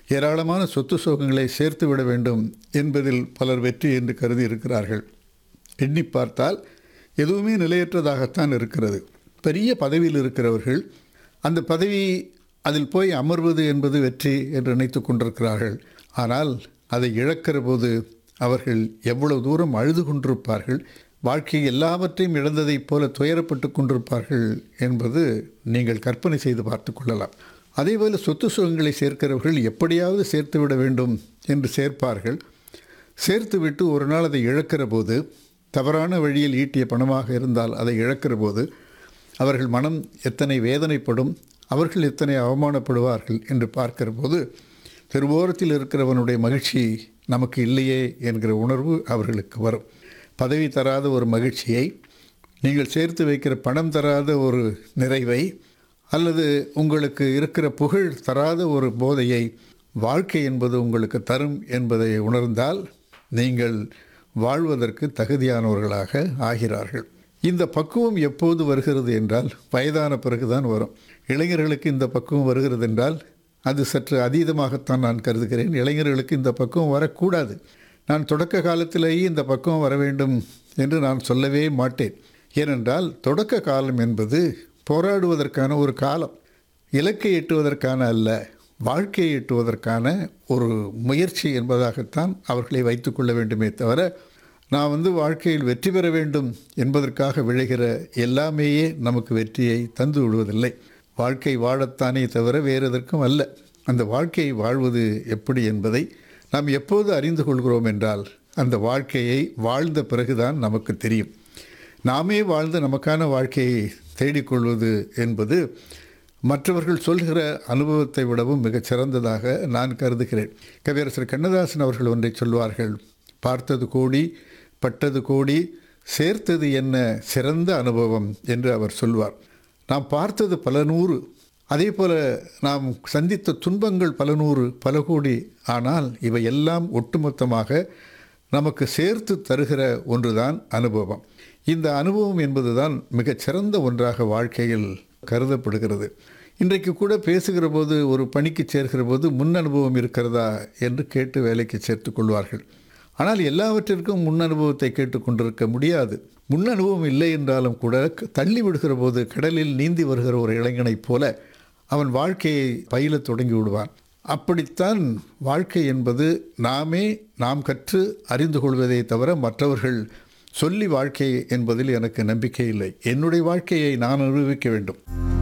ஏராளமான சொத்து சோகங்களை சேர்த்து விட வேண்டும் என்பதில் பலர் வெற்றி என்று கருதி இருக்கிறார்கள் எண்ணி பார்த்தால் எதுவுமே நிலையற்றதாகத்தான் இருக்கிறது பெரிய பதவியில் இருக்கிறவர்கள் அந்த பதவி அதில் போய் அமர்வது என்பது வெற்றி என்று நினைத்து கொண்டிருக்கிறார்கள் ஆனால் அதை இழக்கிற போது அவர்கள் எவ்வளவு தூரம் அழுது கொண்டிருப்பார்கள் வாழ்க்கை எல்லாவற்றையும் இழந்ததைப் போல துயரப்பட்டு கொண்டிருப்பார்கள் என்பது நீங்கள் கற்பனை செய்து பார்த்து கொள்ளலாம் அதேபோல் சொத்து சுகங்களை சேர்க்கிறவர்கள் எப்படியாவது சேர்த்து விட வேண்டும் என்று சேர்ப்பார்கள் சேர்த்துவிட்டு ஒரு நாள் அதை இழக்கிற போது தவறான வழியில் ஈட்டிய பணமாக இருந்தால் அதை இழக்கிற போது அவர்கள் மனம் எத்தனை வேதனைப்படும் அவர்கள் எத்தனை அவமானப்படுவார்கள் என்று பார்க்கிற போது தெருவோரத்தில் இருக்கிறவனுடைய மகிழ்ச்சி நமக்கு இல்லையே என்கிற உணர்வு அவர்களுக்கு வரும் பதவி தராத ஒரு மகிழ்ச்சியை நீங்கள் சேர்த்து வைக்கிற பணம் தராத ஒரு நிறைவை அல்லது உங்களுக்கு இருக்கிற புகழ் தராத ஒரு போதையை வாழ்க்கை என்பது உங்களுக்கு தரும் என்பதை உணர்ந்தால் நீங்கள் வாழ்வதற்கு தகுதியானவர்களாக ஆகிறார்கள் இந்த பக்குவம் எப்போது வருகிறது என்றால் வயதான பிறகுதான் வரும் இளைஞர்களுக்கு இந்த பக்குவம் வருகிறது என்றால் அது சற்று அதீதமாகத்தான் நான் கருதுகிறேன் இளைஞர்களுக்கு இந்த பக்குவம் வரக்கூடாது நான் தொடக்க காலத்திலேயே இந்த பக்குவம் வர வேண்டும் என்று நான் சொல்லவே மாட்டேன் ஏனென்றால் தொடக்க காலம் என்பது போராடுவதற்கான ஒரு காலம் இலக்கை எட்டுவதற்கான அல்ல வாழ்க்கையை எட்டுவதற்கான ஒரு முயற்சி என்பதாகத்தான் அவர்களை வைத்துக்கொள்ள வேண்டுமே தவிர நான் வந்து வாழ்க்கையில் வெற்றி பெற வேண்டும் என்பதற்காக விளைகிற எல்லாமேயே நமக்கு வெற்றியை தந்து விடுவதில்லை வாழ்க்கை வாழத்தானே தவிர வேறு எதற்கும் அல்ல அந்த வாழ்க்கையை வாழ்வது எப்படி என்பதை நாம் எப்போது அறிந்து கொள்கிறோம் என்றால் அந்த வாழ்க்கையை வாழ்ந்த பிறகுதான் நமக்கு தெரியும் நாமே வாழ்ந்து நமக்கான வாழ்க்கையை தேடிக்கொள்வது என்பது மற்றவர்கள் சொல்கிற அனுபவத்தை விடவும் மிகச் சிறந்ததாக நான் கருதுகிறேன் கவியரசர் கண்ணதாசன் அவர்கள் ஒன்றை சொல்வார்கள் பார்த்தது கோடி பட்டது கோடி சேர்த்தது என்ன சிறந்த அனுபவம் என்று அவர் சொல்வார் நாம் பார்த்தது பல நூறு அதே போல நாம் சந்தித்த துன்பங்கள் பல நூறு பல கோடி ஆனால் இவை எல்லாம் ஒட்டுமொத்தமாக நமக்கு சேர்த்து தருகிற ஒன்றுதான் அனுபவம் இந்த அனுபவம் என்பதுதான் மிகச் சிறந்த ஒன்றாக வாழ்க்கையில் கருதப்படுகிறது இன்றைக்கு கூட பேசுகிற போது ஒரு பணிக்கு சேர்கிற போது முன் அனுபவம் இருக்கிறதா என்று கேட்டு வேலைக்கு சேர்த்து கொள்வார்கள் ஆனால் எல்லாவற்றிற்கும் முன் அனுபவத்தை கேட்டுக்கொண்டிருக்க முடியாது முன் அனுபவம் இல்லை என்றாலும் கூட தள்ளி விடுகிற போது கடலில் நீந்தி வருகிற ஒரு இளைஞனைப் போல அவன் வாழ்க்கையை பயில தொடங்கி விடுவான் அப்படித்தான் வாழ்க்கை என்பது நாமே நாம் கற்று அறிந்து கொள்வதை தவிர மற்றவர்கள் சொல்லி வாழ்க்கை என்பதில் எனக்கு நம்பிக்கை இல்லை என்னுடைய வாழ்க்கையை நான் அனுபவிக்க வேண்டும்